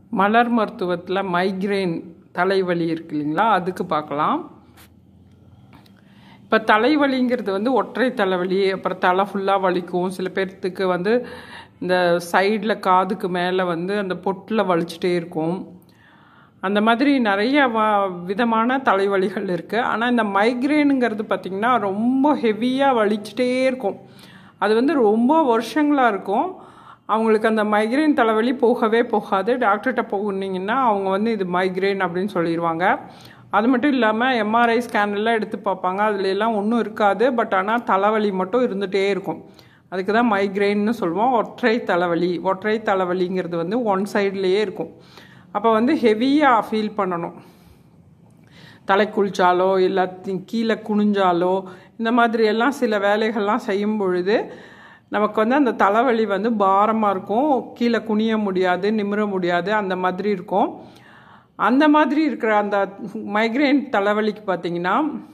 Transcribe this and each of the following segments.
மலர் மருத்துவத்தில் மைக்ரேன் தலைவலி இருக்கு இல்லைங்களா அதுக்கு பார்க்கலாம் இப்போ தலைவலிங்கிறது வந்து ஒற்றை தலைவலி அப்புறம் தலை ஃபுல்லாக வலிக்கும் சில பேர்த்துக்கு வந்து இந்த சைடில் காதுக்கு மேலே வந்து அந்த பொட்டில் வலிச்சுட்டே இருக்கும் அந்த மாதிரி நிறைய வ விதமான தலைவலிகள் இருக்குது ஆனால் இந்த மைக்ரேனுங்கிறது பார்த்திங்கன்னா ரொம்ப ஹெவியாக வலிச்சுட்டே இருக்கும் அது வந்து ரொம்ப வருஷங்களாக இருக்கும் அவங்களுக்கு அந்த மைக்ரேன் தலைவலி போகவே போகாது டாக்டர்கிட்ட போகுனீங்கன்னா அவங்க வந்து இது மைக்ரேன் அப்படின்னு சொல்லிடுவாங்க அது மட்டும் இல்லாமல் எம்ஆர்ஐ ஸ்கேன் எல்லாம் எடுத்து பார்ப்பாங்க அதுல எல்லாம் ஒன்றும் இருக்காது பட் ஆனால் தலைவலி மட்டும் இருந்துகிட்டே இருக்கும் அதுக்கு தான் மைக்ரெயின்னு சொல்லுவோம் ஒற்றை தலைவலி ஒற்றை தலைவலிங்கிறது வந்து ஒன் சைட்லேயே இருக்கும் அப்போ வந்து ஹெவியாக ஃபீல் பண்ணணும் தலை குளிச்சாலோ இல்லை கீழே குனிஞ்சாலோ இந்த மாதிரி எல்லாம் சில வேலைகள்லாம் செய்யும் பொழுது நமக்கு வந்து அந்த தலைவலி வந்து பாரமாக இருக்கும் கீழே குனிய முடியாது நிமிர முடியாது அந்த மாதிரி இருக்கும் அந்த மாதிரி இருக்கிற அந்த மைக்ரைன் தலைவலிக்கு பார்த்தீங்கன்னா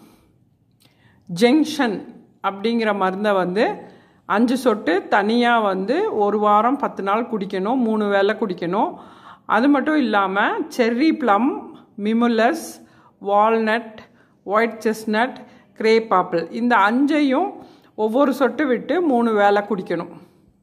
ஜெங்ஷன் அப்படிங்கிற மருந்தை வந்து அஞ்சு சொட்டு தனியாக வந்து ஒரு வாரம் பத்து நாள் குடிக்கணும் மூணு வேளை குடிக்கணும் அது மட்டும் இல்லாமல் cherry plum mimulus walnut white chestnut crab apple இந்த அஞ்சையும் ஒவ்வொரு சொட்டு விட்டு மூணு வேளை குடிக்கணும்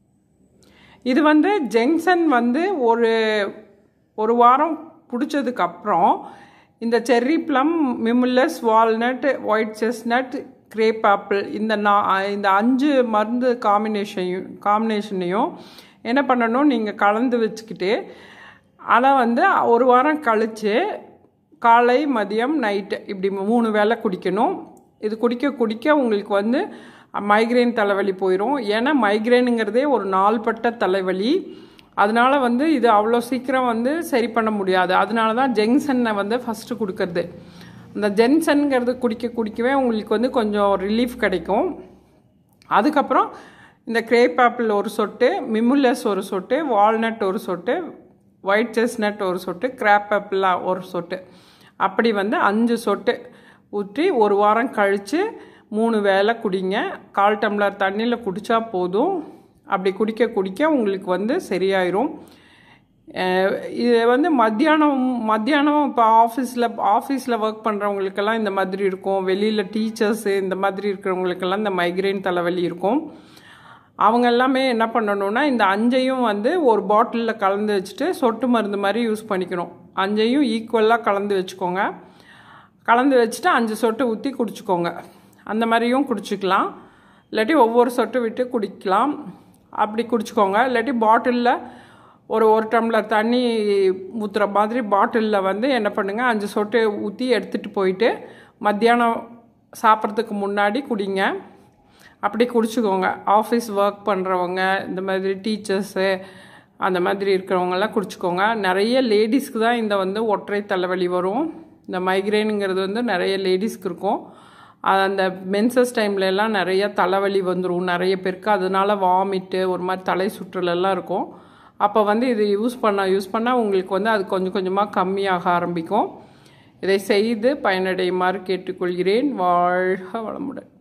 இது வந்து ஜெங்ஷன் வந்து ஒரு ஒரு வாரம் குடித்ததுக்கப்புறம் இந்த cherry plum mimulus walnut white chestnut crab apple இந்த நா இந்த அஞ்சு மருந்து காம்பினேஷனையும் காம்பினேஷனையும் என்ன பண்ணணும் நீங்கள் கலந்து வச்சுக்கிட்டு அதை வந்து ஒரு வாரம் கழித்து காலை மதியம் நைட்டு இப்படி மூணு வேளை குடிக்கணும் இது குடிக்க குடிக்க உங்களுக்கு வந்து மைக்ரைன் தலைவலி போயிடும் ஏன்னா மைக்ரைனுங்கிறதே ஒரு நாள்பட்ட தலைவலி அதனால வந்து இது அவ்வளோ சீக்கிரம் வந்து சரி பண்ண முடியாது அதனால தான் ஜெங்சனை வந்து ஃபஸ்ட்டு கொடுக்கறது அந்த ஜென்சன்கிறது குடிக்க குடிக்கவே உங்களுக்கு வந்து கொஞ்சம் ரிலீஃப் கிடைக்கும் அதுக்கப்புறம் இந்த கிரேப் ஆப்பிள் ஒரு சொட்டு மிமுலஸ் ஒரு சொட்டு வால்நட் ஒரு சொட்டு ஒயிட் செஸ்நட் ஒரு சொட்டு கிராப் ஆப்பிளாக ஒரு சொட்டு அப்படி வந்து அஞ்சு சொட்டு ஊற்றி ஒரு வாரம் கழித்து மூணு வேளை குடிங்க கால் டம்ளர் தண்ணியில் குடித்தா போதும் அப்படி குடிக்க குடிக்க உங்களுக்கு வந்து சரியாயிரும் இது வந்து மத்தியானம் மத்தியானம் இப்போ ஆஃபீஸில் ஆஃபீஸில் ஒர்க் பண்ணுறவங்களுக்கெல்லாம் இந்த மாதிரி இருக்கும் வெளியில் டீச்சர்ஸு இந்த மாதிரி இருக்கிறவங்களுக்கெல்லாம் இந்த மைக்ரைன் தலைவலி இருக்கும் அவங்க எல்லாமே என்ன பண்ணணும்னா இந்த அஞ்சையும் வந்து ஒரு பாட்டிலில் கலந்து வச்சுட்டு சொட்டு மருந்து மாதிரி யூஸ் பண்ணிக்கணும் அஞ்சையும் ஈக்குவலாக கலந்து வச்சுக்கோங்க கலந்து வச்சுட்டு அஞ்சு சொட்டு ஊற்றி குடிச்சிக்கோங்க அந்த மாதிரியும் குடிச்சிக்கலாம் இல்லாட்டி ஒவ்வொரு சொட்டு விட்டு குடிக்கலாம் அப்படி குடிச்சிக்கோங்க இல்லாட்டி பாட்டிலில் ஒரு ஒரு டம்ளர் தண்ணி ஊற்றுற மாதிரி பாட்டிலில் வந்து என்ன பண்ணுங்கள் அஞ்சு சொட்டு ஊற்றி எடுத்துகிட்டு போயிட்டு மத்தியானம் சாப்பிட்றதுக்கு முன்னாடி குடிங்க அப்படி குடிச்சிக்கோங்க ஆஃபீஸ் ஒர்க் பண்ணுறவங்க இந்த மாதிரி டீச்சர்ஸு அந்த மாதிரி இருக்கிறவங்கெல்லாம் குடிச்சிக்கோங்க நிறைய லேடிஸ்க்கு தான் இந்த வந்து ஒற்றை தலைவலி வரும் இந்த மைக்ரைனுங்கிறது வந்து நிறைய லேடிஸ்க்கு இருக்கும் அந்த மென்சஸ் டைம்ல எல்லாம் நிறைய தலைவலி வந்துடும் நிறைய பேருக்கு அதனால வாமிட்டு ஒரு மாதிரி தலை சுற்றலெல்லாம் இருக்கும் அப்போ வந்து இது யூஸ் பண்ண யூஸ் பண்ணால் உங்களுக்கு வந்து அது கொஞ்சம் கொஞ்சமாக கம்மியாக ஆரம்பிக்கும் இதை செய்து பயனடையுமாறு கேட்டுக்கொள்கிறேன் வாழ்க வளமுடன்